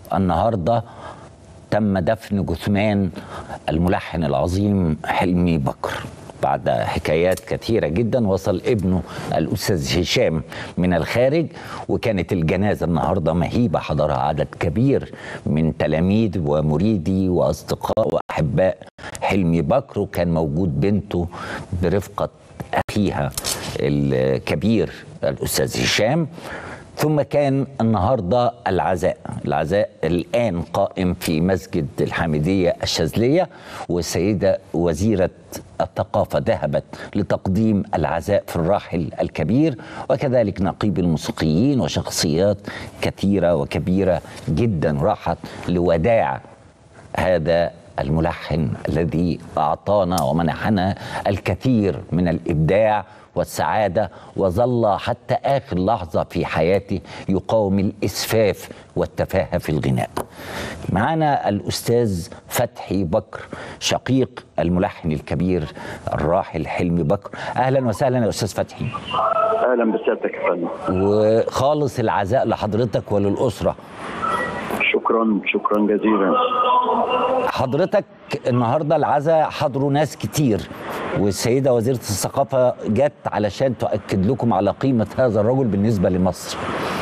النهارده تم دفن جثمان الملحن العظيم حلمي بكر بعد حكايات كثيرة جدا وصل ابنه الأستاذ هشام من الخارج وكانت الجنازة النهاردة مهيبة حضرها عدد كبير من تلاميذ ومريدي وأصدقاء وأحباء حلمي بكر وكان موجود بنته برفقة أخيها الكبير الأستاذ هشام ثم كان النهارده العزاء، العزاء الان قائم في مسجد الحامديه الشاذليه والسيده وزيره الثقافه ذهبت لتقديم العزاء في الراحل الكبير وكذلك نقيب الموسيقيين وشخصيات كثيره وكبيره جدا راحت لوداع هذا الملحن الذي اعطانا ومنحنا الكثير من الابداع والسعادة وظل حتى آخر لحظة في حياته يقاوم الإسفاف والتفاهة في الغناء معنا الأستاذ فتحي بكر شقيق الملحن الكبير الراحل حلمي بكر أهلا وسهلا يا أستاذ فتحي اهلا بسيادتك يا فندم وخالص العزاء لحضرتك وللأسرة شكرا شكرا جزيلا حضرتك النهارده العزاء حضروا ناس كتير والسيده وزيره الثقافه جت علشان تؤكد لكم على قيمه هذا الرجل بالنسبه لمصر.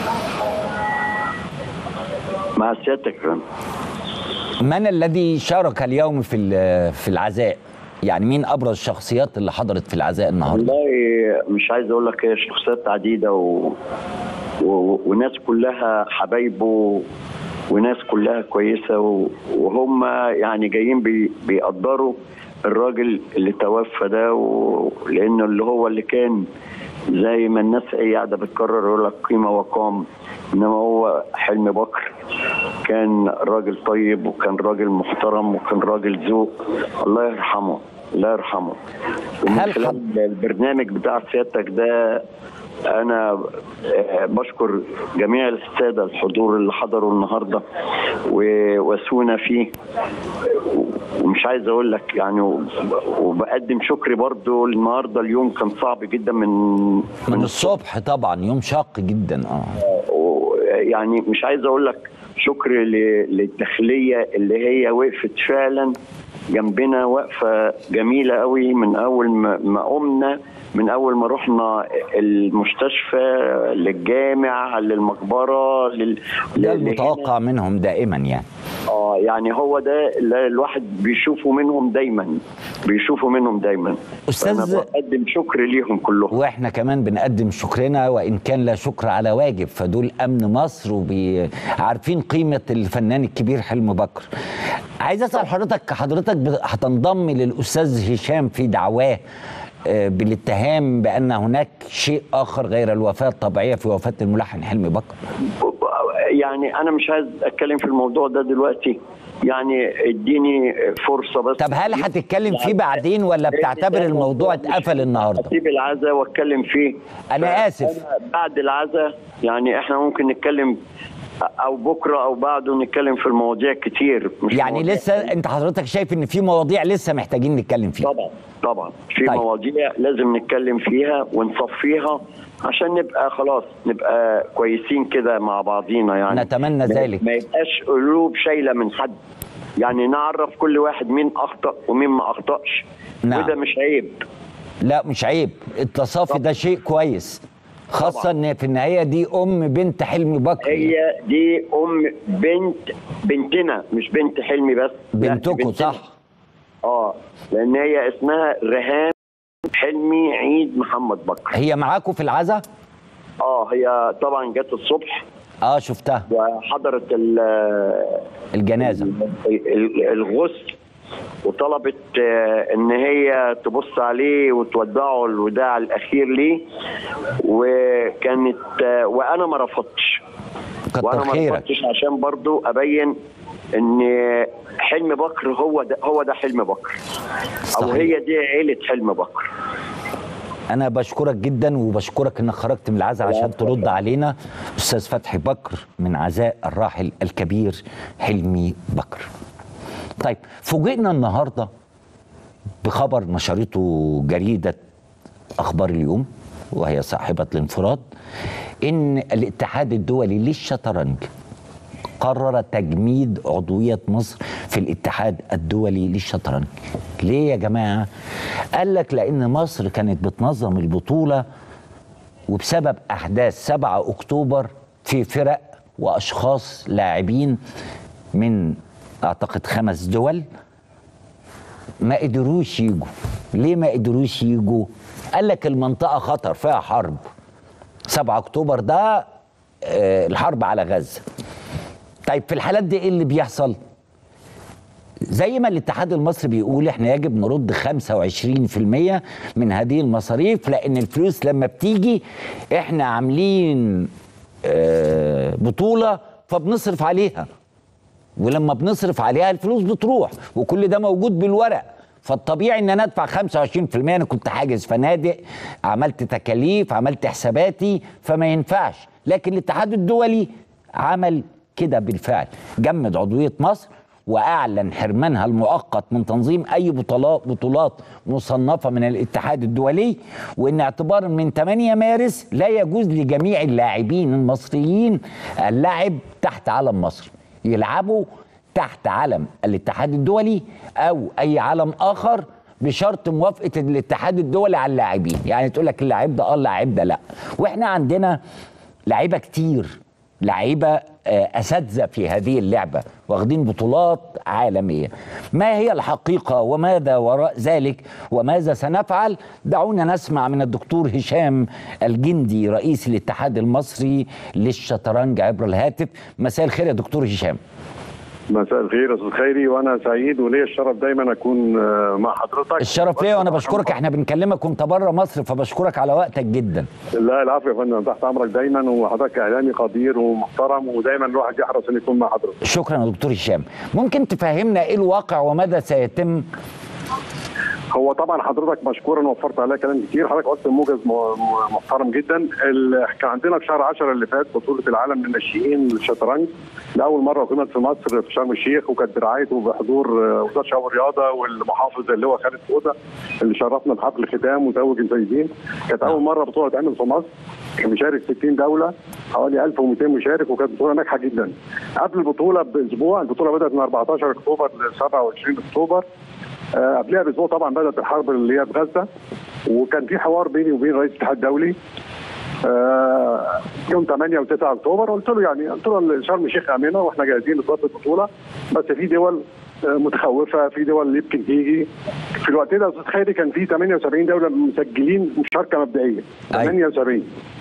مع سيادتك يا فندم من الذي شارك اليوم في ال- في العزاء؟ يعني مين ابرز الشخصيات اللي حضرت في العزاء النهارده؟ والله مش عايز اقول لك هي شخصيات عديده و... و... وناس كلها حبايبه وناس كلها كويسه و... وهم يعني جايين بي... بيقدروا الراجل اللي توفى ده و... لانه اللي هو اللي كان زي ما الناس ايه قاعده بتكرر يقول لك قيمه وقام انما هو حلمي بكر كان راجل طيب وكان راجل محترم وكان راجل ذوق الله يرحمه الله يرحمه ومن هل خلال حض- البرنامج بتاع سيادتك ده انا آه، بشكر جميع الساده الحضور اللي حضروا النهارده وواسونا فيه ومش عايز اقول لك يعني وب- وبقدم شكري برضو النهارده اليوم كان صعب جدا من من الصبح طبعا يوم شاق جدا اه و- يعني مش عايز اقول لك شكر ل- للداخليه اللي هي وقفت فعلا جنبنا وقفه جميله قوي من اول ما ما قمنا من اول ما رحنا المستشفى للجامع للمقبره لل... ده لل- المتوقع منهم دائما يعني اه يعني هو ده اللي الواحد بيشوفه منهم دايما بيشوفه منهم دايما أستاذ- انا بقدم شكر ليهم كلهم واحنا كمان بنقدم شكرنا وان كان لا شكر على واجب فدول امن مصر وعارفين قيمه الفنان الكبير حلمي بكر عايز اسال حضرتك حضرتك ب- هتنضم للاستاذ هشام في دعواه آه، بالاتهام بان هناك شيء اخر غير الوفاه الطبيعيه في وفاه الملحن حلمي بكر يعني انا مش عايز اتكلم في الموضوع ده دلوقتي يعني اديني فرصه بس طب هل هتتكلم فيه بعدين ولا بتعتبر الموضوع اتقفل النهارده اسيب العزاء واتكلم فيه أنا ف- آسف. أنا بعد العزاء يعني احنا ممكن نتكلم او بكره او بعده نتكلم في المواضيع كتير مش يعني مواضيع لسه انت حضرتك شايف ان في مواضيع لسه محتاجين نتكلم فيها طبعا طبعا في طيب. مواضيع لازم نتكلم فيها ونصفيها عشان نبقى خلاص نبقى كويسين كده مع بعضينا يعني نتمنى ما- ذلك. ما يبقاش قلوب شايله من حد يعني نعرف كل واحد مين اخطا ومين ما اخطاش نعم. وده مش عيب لا مش عيب التصافي ده شيء كويس خاصة طبعاً. ان في النهاية دي ام بنت حلمي بكر هي دي ام بنت بنتنا مش بنت حلمي بس لا، بنتكم بنتنا. صح اه لان هي اسمها رهان حلمي عيد محمد بكر هي معاكم في العزا اه هي طبعا جت الصبح اه شفتها وحضرت ال- الجنازة ال- الغسل وطلبت آه، ان هي تبص عليه وتودعه الوداع الاخير ليه وكانت آه، وانا ما رفضتش كتر وانا ما خيرك رفضتش عشان برضو ابين ان حلم بكر هو ده هو ده حلم بكر او صحيح. هي دي عيله حلم بكر انا بشكرك جدا وبشكرك انك خرجت من العزا عشان ترد علينا استاذ فتحي بكر من عزاء الراحل الكبير حلمي بكر طيب فوجئنا النهارده بخبر نشرته جريده اخبار اليوم وهي صاحبه الانفراد ان الاتحاد الدولي للشطرنج قرر تجميد عضوية مصر في الاتحاد الدولي للشطرنج ليه يا جماعة؟ قال لك لأن مصر كانت بتنظم البطولة وبسبب أحداث 7 أكتوبر في فرق وأشخاص لاعبين من أعتقد خمس دول ما قدروش يجوا ليه ما قدروش يجوا؟ قال لك المنطقة خطر فيها حرب 7 أكتوبر ده آه، الحرب على غزة طيب في الحالات دي ايه اللي بيحصل؟ زي ما الاتحاد المصري بيقول احنا يجب نرد 25% من هذه المصاريف لان الفلوس لما بتيجي احنا عاملين آه، بطولة فبنصرف عليها ولما بنصرف عليها الفلوس بتروح وكل ده موجود بالورق فالطبيعي ان انا ادفع 25% انا كنت حاجز فنادق عملت تكاليف عملت حساباتي فما ينفعش لكن الاتحاد الدولي عمل كده بالفعل جمد عضويه مصر واعلن حرمانها المؤقت من تنظيم اي بطولات بطولات مصنفه من الاتحاد الدولي وان اعتبارا من 8 مارس لا يجوز لجميع اللاعبين المصريين اللعب تحت علم مصر يلعبوا تحت علم الاتحاد الدولي او اي علم اخر بشرط موافقه الاتحاد الدولي على اللاعبين يعني تقول لك اللاعب ده اه اللاعب ده لا واحنا عندنا لعيبه كتير لعيبه آه، اساتذه في هذه اللعبه واخدين بطولات عالميه ما هي الحقيقه وماذا وراء ذلك وماذا سنفعل دعونا نسمع من الدكتور هشام الجندي رئيس الاتحاد المصري للشطرنج عبر الهاتف مساء الخير يا دكتور هشام مساء الخير يا استاذ خيري وانا سعيد وليا الشرف دايما اكون آه، مع حضرتك الشرف ليا وانا بشكرك احنا بنكلمك وانت بره مصر فبشكرك على وقتك جدا لا العفو يا فندم تحت امرك دايما وحضرتك اعلامي قدير ومحترم ودايما الواحد يحرص ان يكون مع حضرتك شكرا يا دكتور هشام ممكن تفهمنا ايه الواقع وماذا سيتم هو طبعا حضرتك مشكورا وفرت عليا كلام كتير حضرتك قلت موجز م- م- محترم جدا ال- كان عندنا في شهر 10 اللي فات بطوله العالم للناشئين للشطرنج لاول مره اقيمت في مصر في شرم الشيخ وكانت برعايته وبحضور آه، وزاره الشباب والرياضه والمحافظ اللي هو خالد فوده اللي شرفنا بحفل الختام وتوج الفايزين كانت اول مره بطوله تعمل في مصر كان مشارك 60 دوله حوالي 1200 مشارك وكانت بطوله ناجحه جدا قبل البطوله باسبوع البطوله بدات من 14 اكتوبر ل 27 اكتوبر آه، قبلها باسبوع طبعا بدات الحرب اللي هي في غزه وكان في حوار بيني وبين رئيس الاتحاد الدولي آه، يوم 8 و9 اكتوبر قلت له يعني قلت له شرم الشيخ امنه واحنا جاهزين لضبط البطوله بس في دول آه، متخوفه في دول يمكن تيجي في الوقت ده يا استاذ خيري كان في 78 دوله مسجلين مشاركه مبدئيه أيوة. 78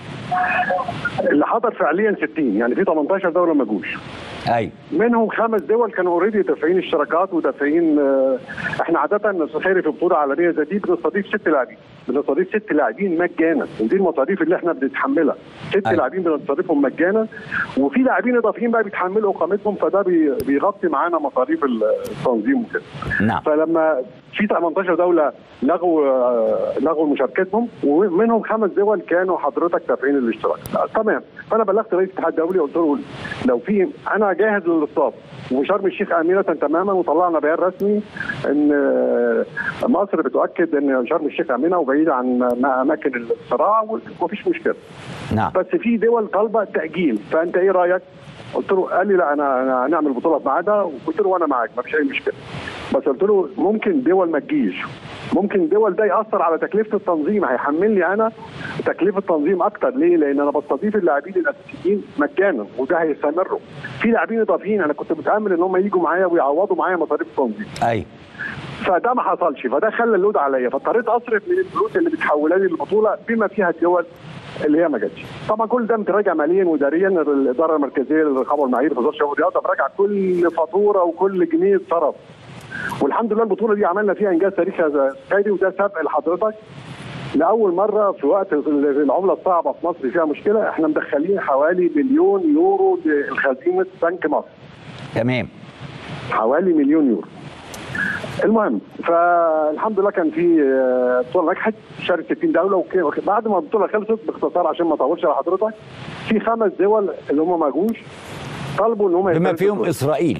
اللي حضر فعليا 60 يعني في 18 دوله ما جوش ايوه منهم خمس دول كانوا اوريدي دافعين اشتراكات ودافعين آه، احنا عاده خيري في بطوله عالميه زي دي بنستضيف ست لاعبين بنستضيف ست لاعبين مجانا ودي المصاريف اللي احنا بنتحملها ست أيوة. لاعبين بنستضيفهم مجانا وفي لاعبين اضافيين بقى بيتحملوا اقامتهم فده بي- بيغطي معانا مصاريف التنظيم وكده نعم فلما في 18 دوله لغوا آه، لغوا مشاركتهم ومنهم خمس دول كانوا حضرتك دافعين الاشتراك آه، تمام فانا بلغت رئيس الاتحاد الدولي قلت له لو في انا جاهز للاستضافه وشرم الشيخ امنه تماما وطلعنا بيان رسمي ان آه، مصر بتؤكد ان شرم الشيخ امنه وبعيده عن ما- اماكن الصراع ومفيش مشكله نعم بس في دول طالبه تاجيل فانت ايه رايك؟ قلت له قال لي لا انا انا هنعمل بطوله في ميعادها وقلت له وانا معاك ما فيش اي مشكله بس قلت له ممكن دول ما تجيش ممكن دول ده ياثر على تكلفه التنظيم هيحملني انا تكلفه التنظيم اكتر ليه؟ لان انا بستضيف اللاعبين الاساسيين مجانا وده هيستمروا في لاعبين اضافيين انا كنت متامل ان هم يجوا معايا ويعوضوا معايا مصاريف التنظيم ايوه فده ما حصلش فده خلى اللود عليا فاضطريت اصرف من الفلوس اللي بتحولها لي البطوله بما فيها الدول اللي هي ما جاتش طبعا كل ده متراجع ماليا واداريا الاداره المركزيه للرقابه والمعايير في وزاره الشباب والرياضه براجع كل فاتوره وكل جنيه اتصرف والحمد لله البطوله دي عملنا فيها انجاز تاريخي يا خيري وده سبق لحضرتك لاول مره في وقت العمله الصعبه في مصر فيها مشكله احنا مدخلين حوالي مليون يورو لخزينه بنك مصر تمام حوالي مليون يورو المهم فالحمد لله كان في آه، بطوله نجحت شارك 60 دوله وك- بعد ما البطوله خلصت باختصار عشان ما اطولش على حضرتك في خمس دول اللي هم ما جوش طلبوا ان هم بما يشاركوا فيهم البطولة. اسرائيل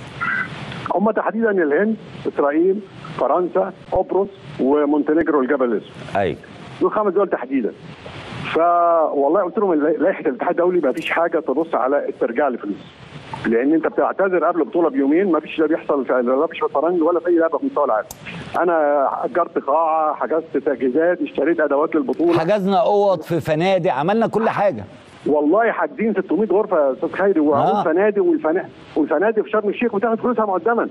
هم تحديدا الهند اسرائيل فرنسا قبرص ومونتينيجرو الجبل الاسود ايوه دول خمس دول تحديدا فوالله قلت لهم لائحه الاتحاد الدولي ما فيش حاجه تبص على استرجاع الفلوس لان انت بتعتذر قبل البطوله بيومين ما فيش ده بيحصل في لا في الشطرنج ولا في اي لعبه في مستوى العالم انا اجرت قاعه حجزت تجهيزات اشتريت ادوات للبطوله حجزنا اوض في فنادق عملنا كل حاجه والله حاجزين 600 غرفه يا استاذ خيري وعمود آه. فنادق والفنادق والفنادق في شرم الشيخ بتاخد فلوسها مقدما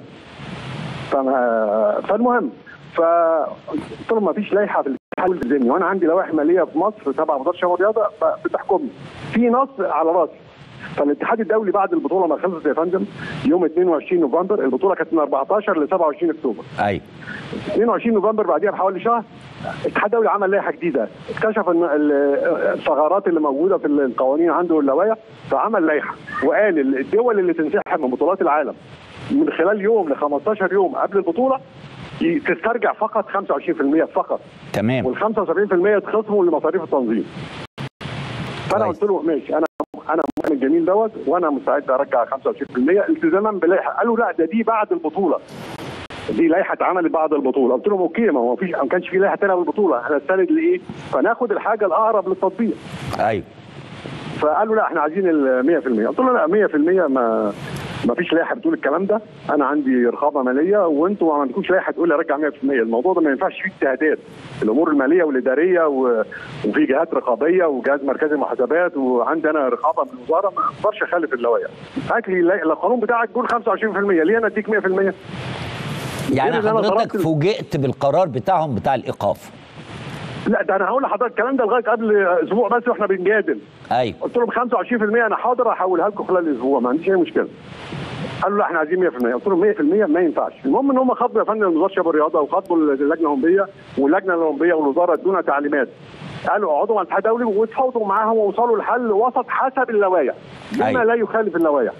فما فالمهم فقلت لهم ما فيش لائحه في الاتحاد التلفزيوني وانا عندي لوائح ماليه في مصر تبع وزاره الشباب والرياضه ف- بتحكمني في نص على راسي فالاتحاد الدولي بعد البطوله ما خلصت يا فندم يوم 22 نوفمبر البطوله كانت من 14 ل 27 اكتوبر ايوه 22 نوفمبر بعديها بحوالي شهر الاتحاد الدولي عمل لائحه جديده اكتشف ان ال- الثغرات اللي موجوده في القوانين عنده واللوائح فعمل لائحه وقال الدول اللي تنسحب من بطولات العالم من خلال يوم ل 15 يوم قبل البطوله ي- تسترجع فقط 25% فقط تمام وال 75% يتخصموا لمصاريف التنظيم فانا كويس. قلت له ماشي انا انا مؤمن الجميل دوت وانا مستعد ارجع 25% التزاما بلائحه قالوا لا ده دي بعد البطوله دي لائحه اتعملت بعد البطوله قلت لهم اوكي ما هو فيش ما كانش في لائحه ثانيه بالبطوله احنا نستند لايه فناخد الحاجه الاقرب للتطبيق ايوه فقالوا لا احنا عايزين ال 100% قلت له لا 100% ما ما فيش لائحه بتقول الكلام ده انا عندي رقابه ماليه وانتوا ما عندكوش لائحه تقول لي ارجع 100% الموضوع ده ما ينفعش فيه اجتهادات الامور الماليه والاداريه و... وفي جهات رقابيه وجهاز مركزي محاسبات وعندي انا رقابه من الوزاره ما اقدرش اخالف اللوائح هات لي اللا- القانون بتاعك بيقول 25% ليه انا اديك 100% يعني غير إن أنا حضرتك طلبت- فوجئت بالقرار بتاعهم بتاع الايقاف لا ده انا هقول لحضرتك الكلام ده لغايه قبل اسبوع بس واحنا بنجادل ايوه قلت لهم 25% انا حاضر احولها لكم خلال اسبوع ما عنديش اي مشكله قالوا لا احنا عايزين 100% قلت لهم 100% ما ينفعش المهم ان هم خاطبوا يا فندم وزاره الشباب والرياضه وخاطبوا اللجنه الاولمبيه واللجنه الاولمبيه والوزاره ادونا تعليمات قالوا اقعدوا مع الاتحاد الدولي وتفاوضوا معاهم ووصلوا لحل وسط حسب اللوائح بما أيوة. لا يخالف اللوائح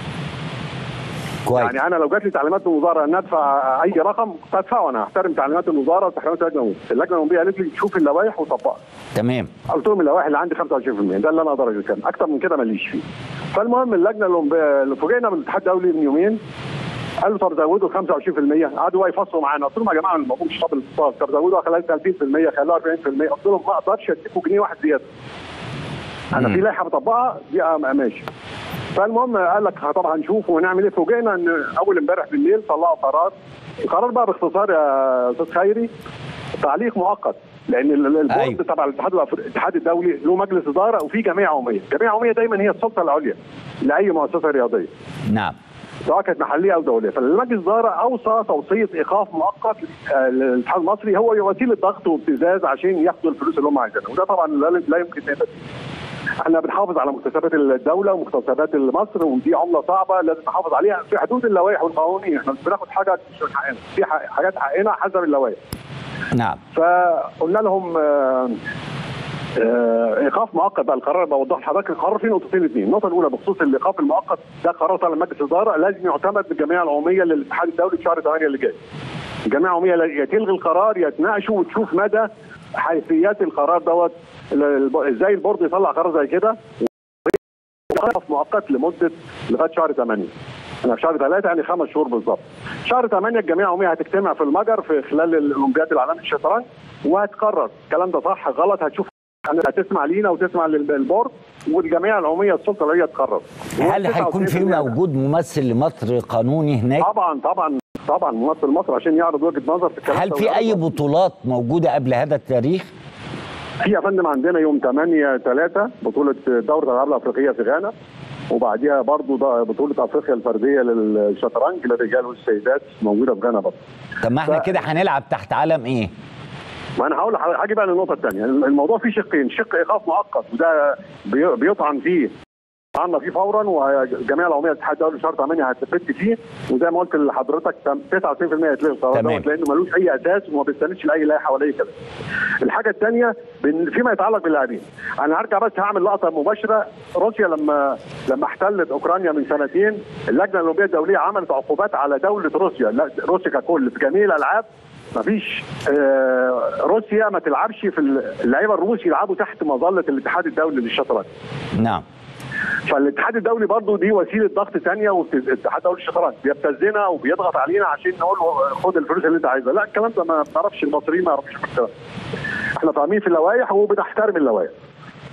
كويس يعني انا لو جات لي تعليمات من الوزاره ان ادفع اي رقم كنت ادفعه انا احترم تعليمات الوزاره وتعليمات اللجنه الأولمبية. اللجنه الاولمبيه قالت لي شوف اللوائح وطبقها تمام قلت لهم اللوائح اللي عندي 25% ده اللي انا اقدر اجيب اكتر من كده ماليش فيه فالمهم اللجنه الاولمبيه اللي فوجئنا بالاتحاد الدولي من يومين قالوا طب زودوا 25% قعدوا بقى يفصلوا معانا قلت لهم يا جماعه الموضوع مش قابل للاتصال طب زودوها خلال 30% خلوها 40% قلت لهم ما اقدرش اديكم جنيه واحد زياده انا مم. في لائحه مطبقه دي آه ماشي فالمهم قال لك طب هنشوف ونعمل ايه فوجئنا ان اول امبارح بالليل طلعوا قرار القرار بقى باختصار يا استاذ خيري تعليق مؤقت لان ال- ال- البورد أيوة. تبع الاتحاد الأفر- الاتحاد الدولي له مجلس اداره وفي جمعيه عموميه، الجمعيه العموميه دايما هي السلطه العليا لاي مؤسسه رياضيه نعم سواء كانت محليه او دوليه، فالمجلس الاداره اوصى توصيه ايقاف مؤقت آه، للاتحاد المصري هو وسيله ضغط وابتزاز عشان ياخدوا الفلوس اللي هم عايزينها، وده طبعا لا, لا يمكن نقبل احنا بنحافظ على مكتسبات الدوله ومكتسبات مصر ودي عمله صعبه لازم نحافظ عليها في حدود اللوائح والقوانين احنا مش بناخد حاجه مش من حقنا في ح- حاجات حقنا حسب اللوائح نعم فقلنا لهم آه، آه، ايقاف مؤقت بقى القرار بوضح لحضرتك القرار فيه نقطتين اثنين، النقطه الاولى بخصوص الايقاف المؤقت ده قرار طالع من مجلس الاداره لازم يعتمد بالجمعيه العموميه للاتحاد الدولي في شهر 8 اللي جاي. الجمعيه العموميه لا- يا تلغي القرار يا تناقشه وتشوف مدى حيثيات القرار دوت ال- الب- ازاي البورد يطلع قرار زي كده ايقاف مؤقت لمده لغايه شهر 8 انا في شهر 3 يعني خمس شهور بالظبط. شهر 8 الجمعيه العموميه هتجتمع في المجر في خلال الاولمبياد العالمي للشطرنج وهتقرر الكلام ده صح غلط هتشوف هتسمع لينا وتسمع للبورد والجمعيه العموميه السلطه اللي هي تقرر. هل هيكون في 99% موجود ممثل لمصر قانوني هناك طبعا طبعا طبعا ممثل مصر عشان يعرض وجهه نظر في الكلام هل ده في اي ويعرض- بطولات موجوده قبل هذا التاريخ في يا فندم عندنا يوم 8 3 بطوله دوره الالعاب الافريقيه في غانا وبعديها برضو ده بطوله افريقيا الفرديه للشطرنج للرجال والسيدات موجوده في غانا برضه طب ما احنا ف- كده هنلعب تحت علم ايه ما انا هقول لحضرتك- هاجي بقى للنقطه الثانيه الموضوع فيه شقين شق ايقاف مؤقت وده بي- بيطعن فيه طعنا فيه فورا والجمعيه العموميه للاتحاد الدولي في شهر 8 هتفت فيه وزي ما قلت لحضرتك تم- 99% هيتلغي القرار تمام. دوت لانه ملوش اي اساس وما بيستندش لاي لائحه ولا اي كلام. الحاجه الثانيه بن- فيما يتعلق باللاعبين انا هرجع بس هعمل لقطه مباشره روسيا لما لما احتلت اوكرانيا من سنتين اللجنه الاولمبيه الدوليه عملت عقوبات على دوله روسيا لا روسيا ككل في جميع الالعاب مفيش آه، روسيا ما تلعبش في اللعيبه الروس يلعبوا تحت مظله الاتحاد الدولي للشطرنج نعم فالاتحاد الدولي برضه دي وسيله ضغط ثانيه والاتحاد الدولي للشطرنج بيبتزنا وبيضغط علينا عشان نقول له خد الفلوس اللي انت عايزها لا الكلام ده ما بنعرفش المصريين ما يعرفوش الكلام احنا فاهمين في اللوائح وبنحترم اللوائح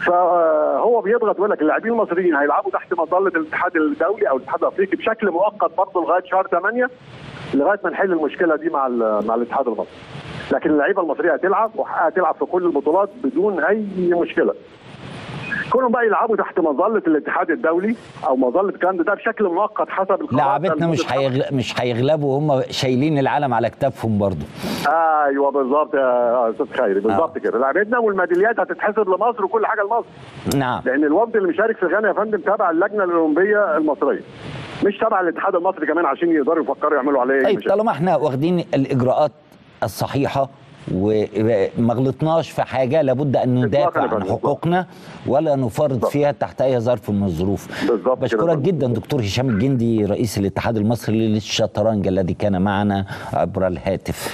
فهو بيضغط ويقول لك اللاعبين المصريين هيلعبوا تحت مظله الاتحاد الدولي او الاتحاد الافريقي بشكل مؤقت برضه لغايه شهر 8 لغايه ما نحل المشكله دي مع ال- مع الاتحاد المصري لكن اللعيبه المصريه هتلعب وحقها تلعب في كل البطولات بدون اي مشكله كونهم بقى يلعبوا تحت مظله الاتحاد الدولي او مظله الكلام ده بشكل مؤقت حسب القرار ده لعبتنا مش لمدة هيغل... مش هيغلبوا هم شايلين العالم على كتافهم برضه ايوه بالظبط يا استاذ خيري بالظبط كده لعبتنا والميداليات هتتحسب لمصر وكل حاجه لمصر نعم لان الوفد اللي مشارك في غانا يا فندم تابع اللجنه الاولمبيه المصريه مش تابع الاتحاد المصري كمان عشان يقدروا يفكروا يعملوا عليه أي طيب مشاكل. طالما احنا واخدين الاجراءات الصحيحه وما غلطناش في حاجه لابد ان ندافع إطلاقاً يا عن فندم. حقوقنا ولا نفرط بالظبط. فيها تحت اي ظرف من الظروف بالظبط كده بشكرك يا فندم. جدا دكتور هشام الجندي رئيس الاتحاد المصري للشطرنج الذي كان معنا عبر الهاتف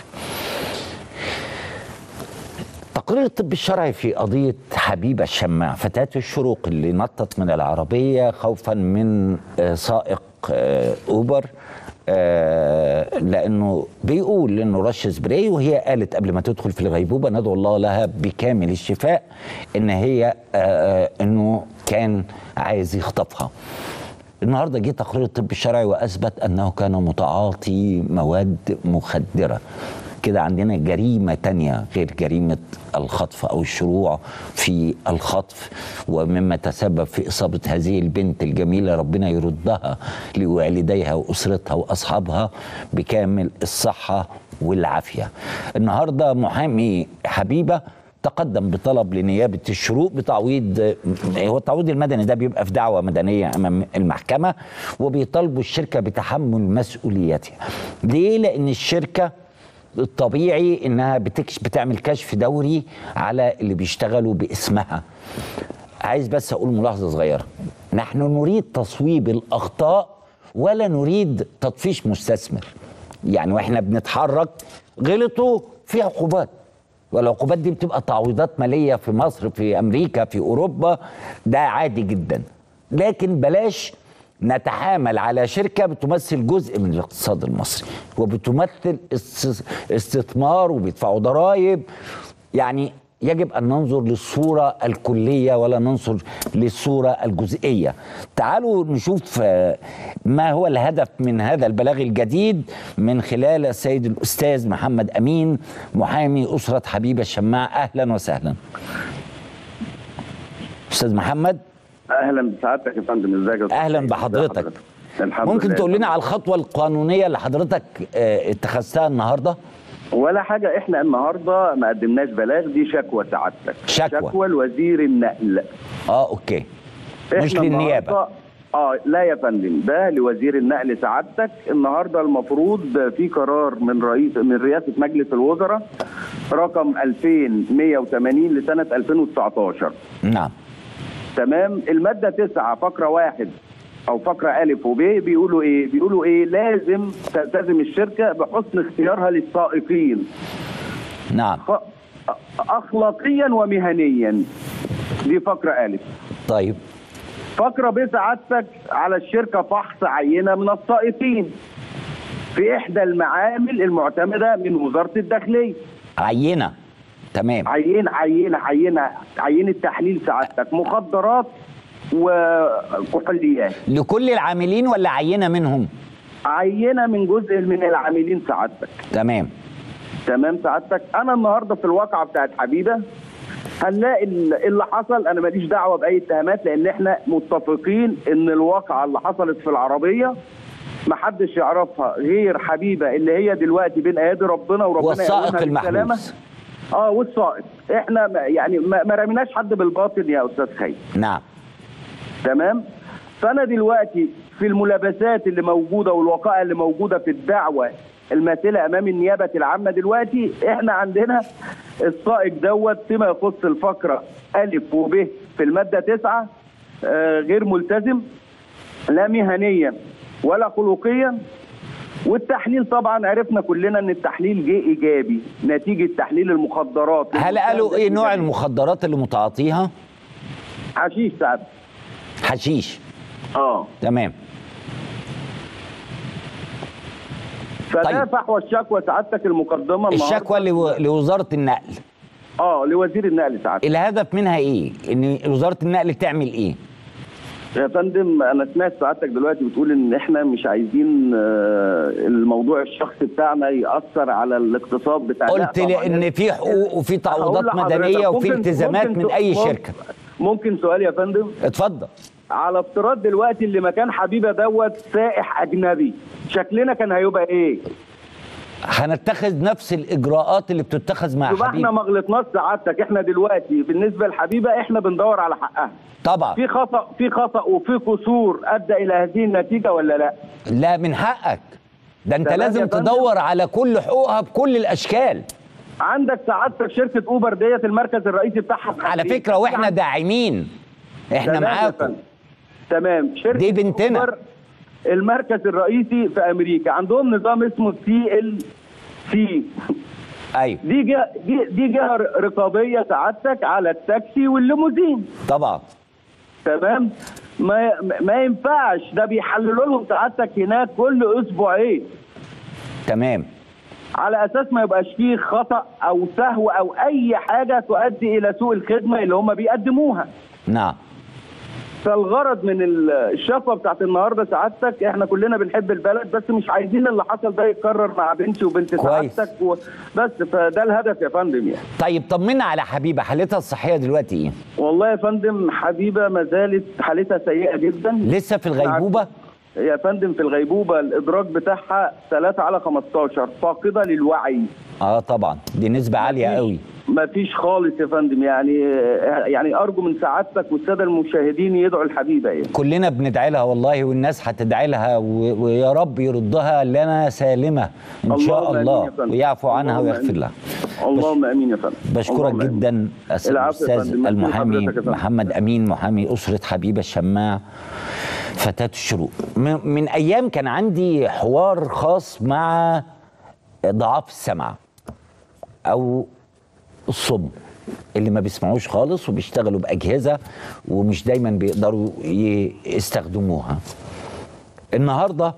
تقرير الطب الشرعي في قضية حبيبة الشماع فتاة الشروق اللي نطت من العربية خوفا من آه، سائق آه، أوبر آه، لأنه بيقول إنه رش سبراي وهي قالت قبل ما تدخل في الغيبوبة ندعو الله لها بكامل الشفاء إن هي آه، إنه كان عايز يخطفها النهارده جه تقرير الطب الشرعي واثبت انه كان متعاطي مواد مخدره كده عندنا جريمه تانية غير جريمه الخطف او الشروع في الخطف ومما تسبب في اصابه هذه البنت الجميله ربنا يردها لوالديها واسرتها واصحابها بكامل الصحه والعافيه. النهارده محامي حبيبه تقدم بطلب لنيابه الشروق بتعويض هو التعويض المدني ده بيبقى في دعوه مدنيه امام المحكمه وبيطالبوا الشركه بتحمل مسؤوليتها. ليه؟ لان الشركه الطبيعي انها بتكش بتعمل كشف دوري على اللي بيشتغلوا باسمها. عايز بس اقول ملاحظه صغيره. نحن نريد تصويب الاخطاء ولا نريد تطفيش مستثمر. يعني واحنا بنتحرك غلطوا في عقوبات. والعقوبات دي بتبقى تعويضات ماليه في مصر في امريكا في اوروبا ده عادي جدا لكن بلاش نتحامل على شركه بتمثل جزء من الاقتصاد المصري وبتمثل اس- استثمار وبيدفعوا ضرائب يعني يجب ان ننظر للصوره الكليه ولا ننظر للصوره الجزئيه. تعالوا نشوف آه، ما هو الهدف من هذا البلاغ الجديد من خلال السيد الاستاذ محمد امين محامي اسره حبيبه الشماع اهلا وسهلا. استاذ محمد اهلا بسعادتك يا فندم ازيك يا أستاذ اهلا سعيد؟ بحضرتك. ازي الحمد ممكن لله. تقول لنا على الخطوه القانونيه اللي حضرتك آه، اتخذتها النهارده؟ ولا حاجه احنا النهارده ما قدمناش بلاغ دي شكوى سعادتك شكوى. شكوى لوزير النقل اه اوكي. مش إحنا للنيابه. النهاردة- اه لا يا فندم ده لوزير النقل سعادتك النهارده المفروض في قرار من رئيس من رئاسه مجلس الوزراء رقم 2180 لسنه 2019 نعم. تمام المادة تسعة فقرة واحد أو فقرة ألف وب بيقولوا إيه؟ بيقولوا إيه؟ لازم تلتزم الشركة بحسن اختيارها للسائقين نعم. خ- أخلاقيا ومهنيا دي فقرة ألف طيب فقرة ب سعادتك على الشركة فحص عينة من السائقين في إحدى المعامل المعتمدة من وزارة الداخلية عينه تمام. عينة عينة عينة عينة تحليل سعادتك مخدرات وكحوليات لكل العاملين ولا عينه منهم؟ عينه من جزء من العاملين سعادتك تمام. تمام سعادتك انا النهارده في الواقعه بتاعت حبيبه هنلاقي ال- اللي حصل انا ماليش دعوه باي اتهامات لان احنا متفقين ان الواقعه اللي حصلت في العربيه محدش يعرفها غير حبيبه اللي هي دلوقتي بين ايادي ربنا وربنا والسائق يقومها بالسلامة. المحبوس اه والسائق احنا ما- يعني ما ما رميناش حد بالباطل يا استاذ خير نعم تمام فانا دلوقتي في الملابسات اللي موجوده والوقائع اللي موجوده في الدعوه الماثله امام النيابه العامه دلوقتي احنا عندنا السائق دوت فيما يخص الفقره الف وب في الماده 9 آه، غير ملتزم لا مهنيا ولا خلقيا والتحليل طبعا عرفنا كلنا ان التحليل جه ايجابي نتيجه تحليل المخدرات هل قالوا ايه نوع المخدرات اللي متعاطيها؟ حشيش سعد حشيش اه تمام فده طيب. فحوى الشكوى سعادتك المقدمه النهاردة. الشكوى لو- لوزاره النقل اه لوزير النقل ساعتها الهدف منها ايه ان وزاره النقل تعمل ايه يا فندم انا سمعت سعادتك دلوقتي بتقول ان احنا مش عايزين آه، الموضوع الشخصي بتاعنا ياثر على الاقتصاد بتاعنا قلت لي ان في حقوق وفي تعويضات هقول لحضرتك، مدنيه وفي ممكن- التزامات ممكن من ت- اي ممكن- شركه ممكن سؤال يا فندم اتفضل على افتراض دلوقتي اللي مكان حبيبه دوت سائح اجنبي شكلنا كان هيبقى ايه؟ هنتخذ نفس الاجراءات اللي بتتخذ مع يبقى حبيب احنا ما غلطناش سعادتك احنا دلوقتي بالنسبه لحبيبه احنا بندور على حقها طبعا في خطا في خطا وفي قصور ادى الى هذه النتيجه ولا لا؟ لا من حقك ده انت تمام يا لازم فندم. تدور على كل حقوقها بكل الاشكال عندك سعادتك شركه اوبر ديت المركز الرئيسي بتاعها في على أمريكا. فكره واحنا عن- داعمين احنا تمام يا معاكم فندم. تمام شركه دي بنتنا. أوبر المركز الرئيسي في امريكا عندهم نظام اسمه سي ال سي ايوه دي جهه دي, دي جهه رقابيه سعادتك على التاكسي والليموزين طبعا تمام ما ما ينفعش ده بيحللوا لهم سعادتك هناك كل اسبوعين تمام على اساس ما يبقاش فيه خطا او سهو او اي حاجه تؤدي الى سوء الخدمه اللي هم بيقدموها نعم فالغرض من ال- الشفوه بتاعت النهارده سعادتك احنا كلنا بنحب البلد بس مش عايزين اللي حصل ده يتكرر مع بنتي وبنت كويس. سعادتك و... بس فده الهدف يا فندم يعني طيب طمنا على حبيبه حالتها الصحيه دلوقتي ايه والله يا فندم حبيبه ما زالت حالتها سيئه جدا لسه في الغيبوبه يا فندم في الغيبوبه الادراك بتاعها 3 على 15 فاقده للوعي اه طبعا دي نسبه عاليه قوي ما فيش خالص يا فندم يعني يعني ارجو من سعادتك والساده المشاهدين يدعوا الحبيبه يعني كلنا بندعي لها والله والناس هتدعي لها و- ويا رب يردها لنا سالمه ان شاء اللهم آمين الله يا فندم. ويعفو عنها اللهم ويغفر آمين. لها اللهم امين يا فندم بشكرك اللهم آمين. جدا أس- العفو يا الاستاذ فندم. ميرسي المحامي لحضرتك يا فندم. محمد امين محامي اسره حبيبه الشماع فتاه الشروق م- من ايام كان عندي حوار خاص مع ضعاف السمع او الصم اللي ما بيسمعوش خالص وبيشتغلوا باجهزه ومش دايما بيقدروا ي- يستخدموها النهارده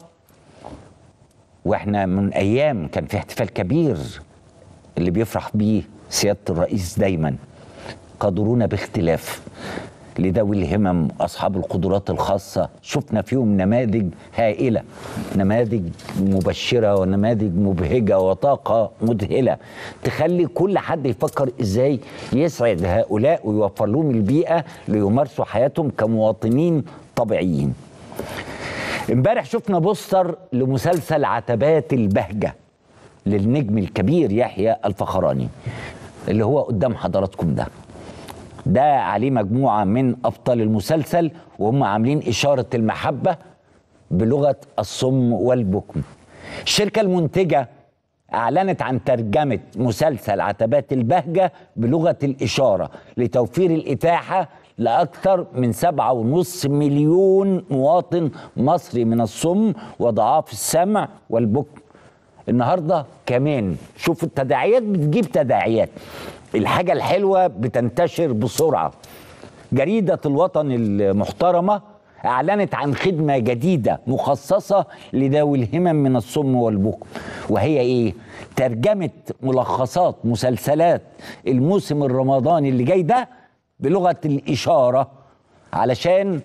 واحنا من ايام كان في احتفال كبير اللي بيفرح بيه سياده الرئيس دايما قادرونا باختلاف لذوي الهمم اصحاب القدرات الخاصه شفنا فيهم نماذج هائله نماذج مبشره ونماذج مبهجه وطاقه مذهله تخلي كل حد يفكر ازاي يسعد هؤلاء ويوفر لهم البيئه ليمارسوا حياتهم كمواطنين طبيعيين امبارح شفنا بوستر لمسلسل عتبات البهجة للنجم الكبير يحيى الفخراني اللي هو قدام حضراتكم ده ده عليه مجموعة من أبطال المسلسل وهم عاملين إشارة المحبة بلغة الصم والبكم الشركة المنتجة أعلنت عن ترجمة مسلسل عتبات البهجة بلغة الإشارة لتوفير الإتاحة لأكثر من سبعة ونص مليون مواطن مصري من الصم وضعاف السمع والبكم النهارده كمان شوف التداعيات بتجيب تداعيات الحاجة الحلوة بتنتشر بسرعة جريدة الوطن المحترمة أعلنت عن خدمة جديدة مخصصة لذوي الهمم من الصم والبكم وهي إيه؟ ترجمة ملخصات مسلسلات الموسم الرمضاني اللي جاي ده بلغة الإشارة علشان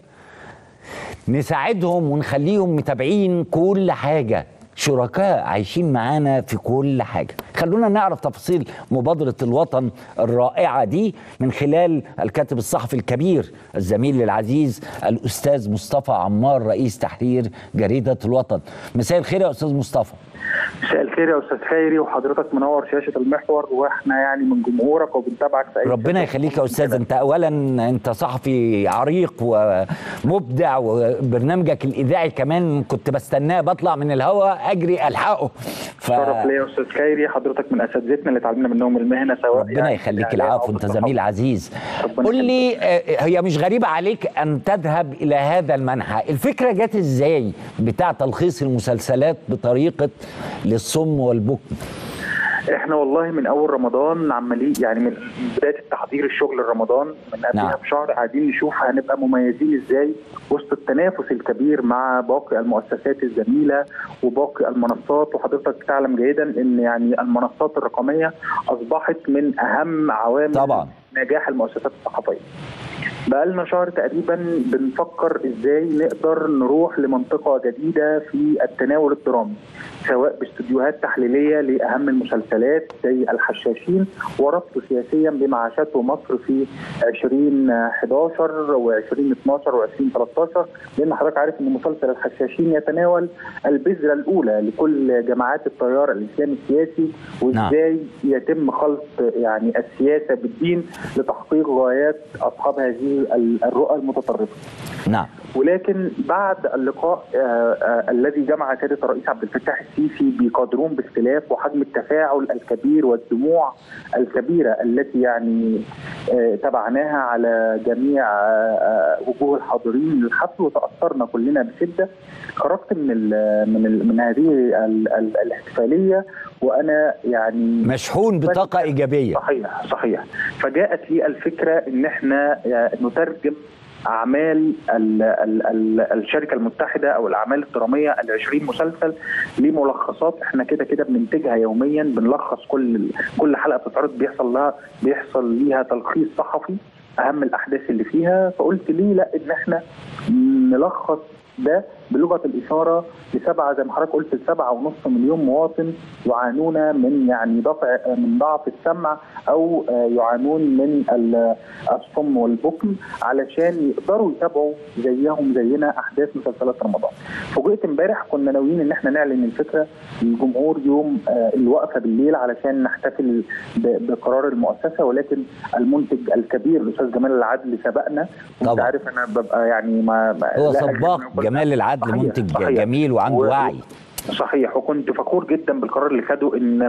نساعدهم ونخليهم متابعين كل حاجة شركاء عايشين معانا في كل حاجة خلونا نعرف تفاصيل مبادرة الوطن الرائعة دي من خلال الكاتب الصحفي الكبير الزميل العزيز الأستاذ مصطفى عمار رئيس تحرير جريدة الوطن مساء الخير يا أستاذ مصطفى مساء الخير يا استاذ خيري وحضرتك منور شاشه المحور واحنا يعني من جمهورك وبنتابعك في اي ربنا يخليك يا استاذ انت اولا انت صحفي عريق ومبدع وبرنامجك الاذاعي كمان كنت بستناه بطلع من الهواء اجري الحقه ف... شرف ليا يا استاذ خيري حضرتك من اساتذتنا اللي اتعلمنا منهم المهنه سواء ربنا يخليك إعلام العفو أو انت بالصحافة. زميل عزيز ربنا قول لي آه، هي مش غريبه عليك ان تذهب الى هذا المنحى الفكره جت ازاي بتاع تلخيص المسلسلات بطريقه للصم والبكم احنا والله من اول رمضان عمالين يعني من بدايه التحضير الشغل رمضان من قبلها نعم. بشهر قاعدين نشوف هنبقى مميزين ازاي وسط التنافس الكبير مع باقي المؤسسات الزميله وباقي المنصات وحضرتك تعلم جيدا ان يعني المنصات الرقميه اصبحت من اهم عوامل طبعا. نجاح المؤسسات الصحفيه. بقالنا شهر تقريبا بنفكر ازاي نقدر نروح لمنطقه جديده في التناول الدرامي سواء باستديوهات تحليليه لاهم المسلسلات زي الحشاشين وربطه سياسيا بما عاشته مصر في 2011 و2012 و2013 لان حضرتك عارف ان مسلسل الحشاشين يتناول البذره الاولى لكل جماعات التيار الاسلامي السياسي وازاي يتم خلط يعني السياسه بالدين لتحقيق غايات اصحاب هذه الرؤى المتطرفه. نعم ولكن بعد اللقاء آه آه الذي جمع سياده الرئيس عبد الفتاح السيسي بقدرون باختلاف وحجم التفاعل الكبير والدموع الكبيره التي يعني آه تبعناها على جميع وجوه الحاضرين للحفل وتاثرنا كلنا بشده خرجت من ال من ال من هذه ال ال الاحتفاليه وانا يعني مشحون بطاقه ايجابيه صحيح صحيح فجاءت لي الفكره ان احنا نترجم اعمال ال ال ال الشركه المتحده او الاعمال الدراميه ال 20 مسلسل لملخصات احنا كده كده بننتجها يوميا بنلخص كل كل حلقه بتتعرض بيحصل لها بيحصل ليها تلخيص صحفي اهم الاحداث اللي فيها فقلت ليه لا ان احنا نلخص ده بلغه الاشاره لسبعه زي ما حضرتك قلت لسبعه ونص مليون مواطن يعانون من يعني ضعف من ضعف السمع او يعانون من الصم والبكم علشان يقدروا يتابعوا زيهم زينا احداث مسلسلات رمضان. فوجئت امبارح كنا ناويين ان احنا نعلن الفكره للجمهور يوم الوقفه بالليل علشان نحتفل بقرار المؤسسه ولكن المنتج الكبير الاستاذ جمال العدل سبقنا وانت عارف انا ببقى يعني ما هو سباق جمال العدل صحيح منتج صحيح جميل وعنده و... وعي صحيح وكنت فخور جدا بالقرار اللي خده ان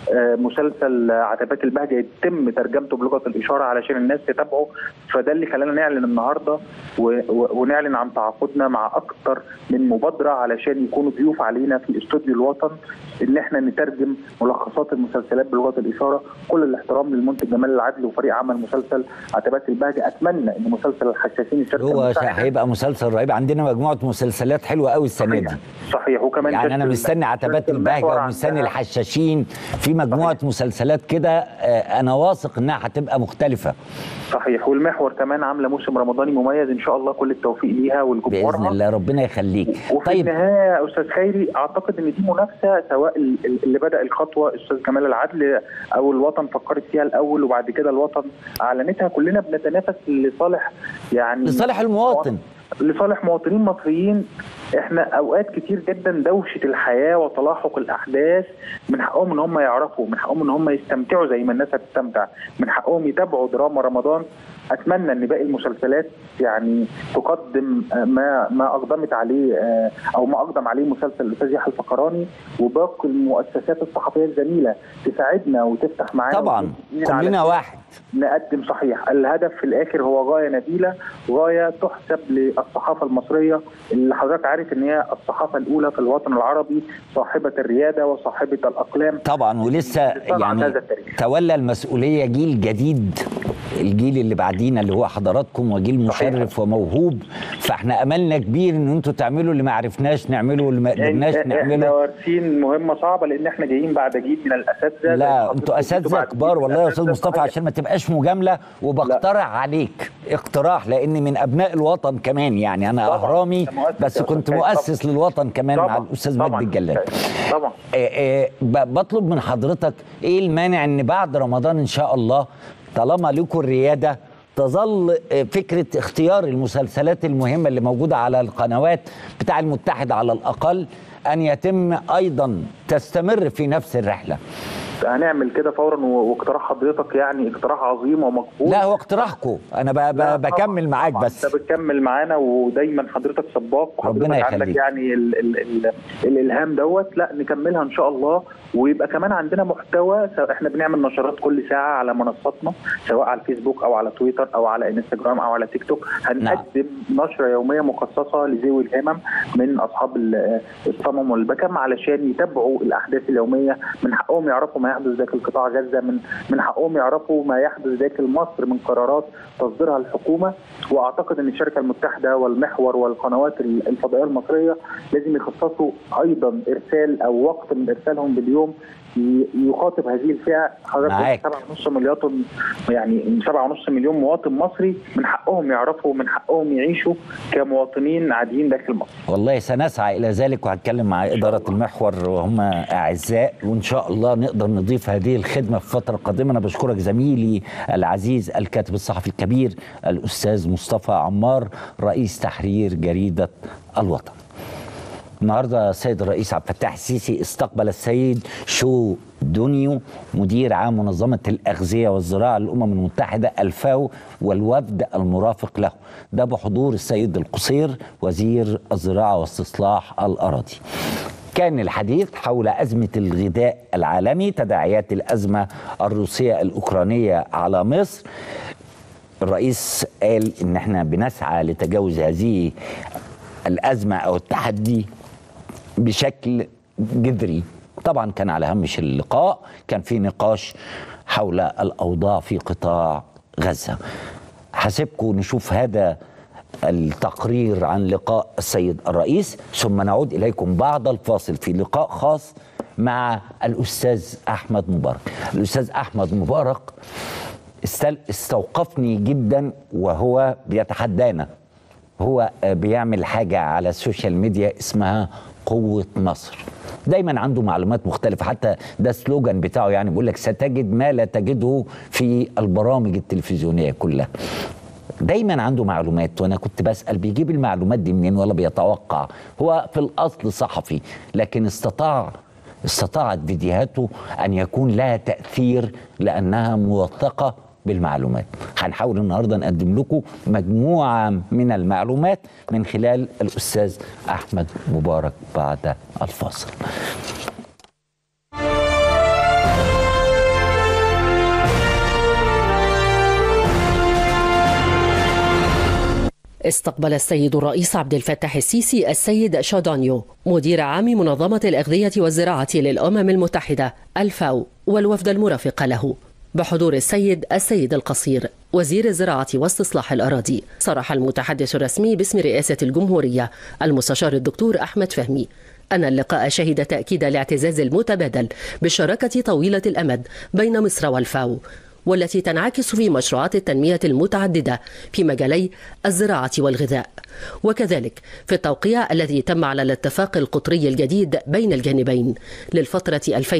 مسلسل عتبات البهجه يتم ترجمته بلغه الاشاره علشان الناس تتابعه فده اللي خلانا نعلن النهارده ونعلن عن تعاقدنا مع اكثر من مبادره علشان يكونوا ضيوف علينا في استوديو الوطن ان احنا نترجم ملخصات المسلسلات بلغه الاشاره كل الاحترام للمنتج جمال العدل وفريق عمل مسلسل عتبات البهجه اتمنى ان مسلسل الحشاشين الشركه هو هيبقى مسلسل رهيب عندنا مجموعه مسلسلات حلوه قوي السنه دي صحيح وكمان يعني انا مستني عتبات البهجه ومستني الحشاشين في مجموعه صحيح. مسلسلات كده انا واثق انها هتبقى مختلفه صحيح والمحور كمان عامله موسم رمضاني مميز ان شاء الله كل التوفيق ليها والجمهور باذن الله ربنا يخليك وفي طيب النهايه يا استاذ خيري اعتقد ان دي منافسه سواء اللي بدا الخطوه استاذ جمال العدل او الوطن فكرت فيها الاول وبعد كده الوطن اعلنتها كلنا بنتنافس لصالح يعني لصالح المواطن لصالح مواطنين مصريين احنا اوقات كتير جدا دوشه الحياه وتلاحق الاحداث من حقهم ان هم يعرفوا من حقهم ان هم يستمتعوا زي ما الناس هتستمتع من حقهم يتابعوا دراما رمضان اتمنى ان باقي المسلسلات يعني تقدم ما ما اقدمت عليه او ما اقدم عليه مسلسل الاستاذ يحيى الفقراني وباقي المؤسسات الصحفيه الزميله تساعدنا وتفتح معانا طبعا كلنا واحد نقدم صحيح الهدف في الاخر هو غايه نبيله غايه تحسب للصحافه المصريه اللي حضرتك عارف ان هي الصحافه الاولى في الوطن العربي صاحبه الرياده وصاحبه الاقلام طبعا ولسه يعني تولى المسؤوليه جيل جديد الجيل اللي بعدينا اللي هو حضراتكم وجيل مشرف صحيح. وموهوب فاحنا املنا كبير ان انتوا تعملوا اللي ما عرفناش نعمله واللي ما قدرناش نعمله احنا وارثين مهمه صعبه لان احنا جايين بعد جيل من الاساتذه لا انتوا اساتذه كبار والله يا استاذ مصطفى عشان ما تبقاش مجامله وبقترح لا. عليك اقتراح لان من ابناء الوطن كمان يعني انا طبعا. اهرامي بس كنت مؤسس طبعا. للوطن كمان طبعا. مع الاستاذ مجدي الجلال طبعا آه آه بطلب من حضرتك ايه المانع ان بعد رمضان ان شاء الله طالما لكم الرياده تظل فكره اختيار المسلسلات المهمه اللي موجوده على القنوات بتاع المتحد على الاقل ان يتم ايضا تستمر في نفس الرحله هنعمل كده فورا واقتراح حضرتك يعني اقتراح عظيم ومقبول لا هو اقتراحكم انا ب ب بكمل معاك بس انت بتكمل معانا ودايما حضرتك سباق ربنا يخليك عندك يعني ال ال ال الالهام دوت لا نكملها ان شاء الله ويبقى كمان عندنا محتوى سواء احنا بنعمل نشرات كل ساعه على منصاتنا سواء على الفيسبوك او على تويتر او على انستجرام او على تيك توك هنقدم نشره يوميه مخصصه لذوي الهمم من اصحاب ال- الصمم والبكم علشان يتابعوا الاحداث اليوميه من حقهم يعرفوا ما يحدث داخل قطاع غزه من من حقهم يعرفوا ما يحدث داخل مصر من قرارات تصدرها الحكومه واعتقد ان الشركه المتحده والمحور والقنوات ال- الفضائيه المصريه لازم يخصصوا ايضا ارسال او وقت من ارسالهم باليوم ي- يخاطب هذه الفئه معاك. حضرتك 7.5 مليار يعني 7.5 مليون مواطن مصري من حقهم يعرفوا من حقهم يعيشوا كمواطنين عاديين داخل مصر والله سنسعى الى ذلك وهتكلم مع اداره المحور وهم اعزاء وان شاء الله نقدر نضيف هذه الخدمه في الفتره القادمه انا بشكرك زميلي العزيز الكاتب الصحفي الكبير الاستاذ مصطفى عمار رئيس تحرير جريده الوطن النهارده السيد الرئيس عبد الفتاح السيسي استقبل السيد شو دونيو مدير عام منظمه الاغذيه والزراعه للامم المتحده الفاو والوفد المرافق له ده بحضور السيد القصير وزير الزراعه واستصلاح الاراضي كان الحديث حول أزمة الغذاء العالمي تداعيات الأزمة الروسية الأوكرانية على مصر الرئيس قال إن احنا بنسعى لتجاوز هذه الأزمة أو التحدي بشكل جذري طبعا كان على هامش اللقاء كان في نقاش حول الأوضاع في قطاع غزة حسبكم نشوف هذا التقرير عن لقاء السيد الرئيس ثم نعود إليكم بعد الفاصل في لقاء خاص مع الأستاذ أحمد مبارك الأستاذ أحمد مبارك استل- استوقفني جدا وهو بيتحدانا هو آه، بيعمل حاجة على السوشيال ميديا اسمها قوة مصر دايما عنده معلومات مختلفة حتى ده سلوجان بتاعه يعني بيقول لك ستجد ما لا تجده في البرامج التلفزيونية كلها دايما عنده معلومات وانا كنت بسال بيجيب المعلومات دي منين ولا بيتوقع هو في الاصل صحفي لكن استطاع استطاعت فيديوهاته ان يكون لها تاثير لانها موثقه بالمعلومات هنحاول النهارده نقدم لكم مجموعه من المعلومات من خلال الاستاذ احمد مبارك بعد الفاصل استقبل السيد الرئيس عبد الفتاح السيسي السيد شادانيو مدير عام منظمة الأغذية والزراعة للأمم المتحدة الفاو والوفد المرافق له بحضور السيد السيد القصير وزير الزراعة واستصلاح الأراضي صرح المتحدث الرسمي باسم رئاسة الجمهورية المستشار الدكتور أحمد فهمي أن اللقاء شهد تأكيد الاعتزاز المتبادل بالشراكة طويلة الأمد بين مصر والفاو والتي تنعكس في مشروعات التنمية المتعددة في مجالي الزراعة والغذاء وكذلك في التوقيع الذي تم على الاتفاق القطري الجديد بين الجانبين للفترة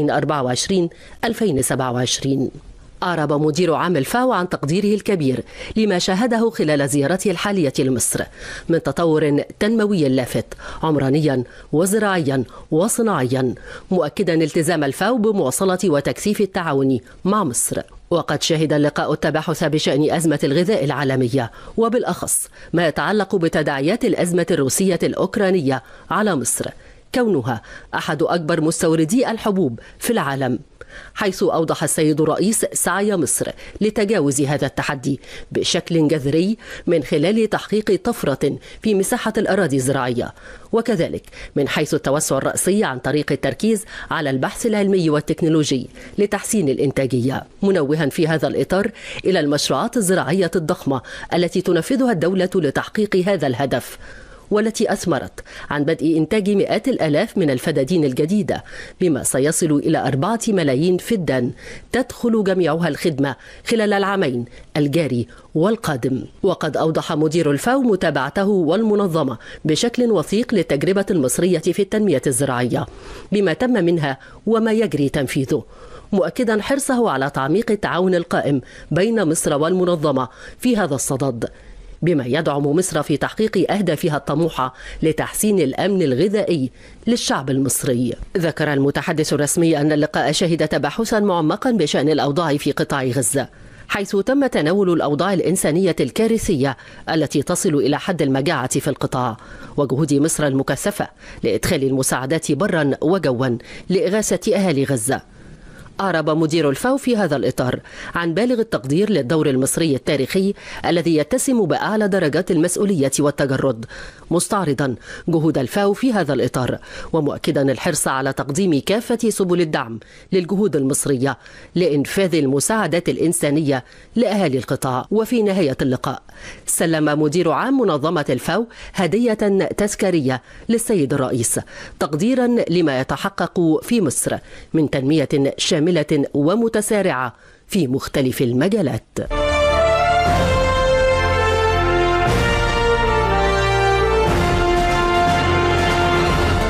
2024-2027 أعرب مدير عام الفاو عن تقديره الكبير لما شاهده خلال زيارته الحالية لمصر من تطور تنموي لافت عمرانيا وزراعيا وصناعيا مؤكدا التزام الفاو بمواصلة وتكثيف التعاون مع مصر وقد شهد اللقاء التباحث بشأن أزمة الغذاء العالمية وبالأخص ما يتعلق بتداعيات الأزمة الروسية الأوكرانية على مصر كونها أحد أكبر مستوردي الحبوب في العالم حيث أوضح السيد الرئيس سعي مصر لتجاوز هذا التحدي بشكل جذري من خلال تحقيق طفرة في مساحة الأراضي الزراعية وكذلك من حيث التوسع الرأسي عن طريق التركيز على البحث العلمي والتكنولوجي لتحسين الإنتاجية منوها في هذا الإطار إلى المشروعات الزراعية الضخمة التي تنفذها الدولة لتحقيق هذا الهدف والتي أثمرت عن بدء إنتاج مئات الآلاف من الفدادين الجديدة بما سيصل إلى أربعة ملايين فدان تدخل جميعها الخدمة خلال العامين الجاري والقادم وقد أوضح مدير الفاو متابعته والمنظمة بشكل وثيق للتجربة المصرية في التنمية الزراعية بما تم منها وما يجري تنفيذه مؤكدا حرصه على تعميق التعاون القائم بين مصر والمنظمة في هذا الصدد بما يدعم مصر في تحقيق أهدافها الطموحة لتحسين الأمن الغذائي للشعب المصري ذكر المتحدث الرسمي أن اللقاء شهد تباحثا معمقا بشأن الأوضاع في قطاع غزة حيث تم تناول الأوضاع الإنسانية الكارثية التي تصل إلى حد المجاعة في القطاع وجهود مصر المكثفة لإدخال المساعدات برا وجوا لإغاثة أهالي غزة أعرب مدير الفاو في هذا الإطار عن بالغ التقدير للدور المصري التاريخي الذي يتسم بأعلى درجات المسؤولية والتجرد مستعرضا جهود الفاو في هذا الإطار ومؤكدا الحرص على تقديم كافة سبل الدعم للجهود المصرية لإنفاذ المساعدات الإنسانية لأهالي القطاع وفي نهاية اللقاء سلم مدير عام منظمة الفاو هدية تذكارية للسيد الرئيس تقديرا لما يتحقق في مصر من تنمية شاملة ومتسارعة في مختلف المجالات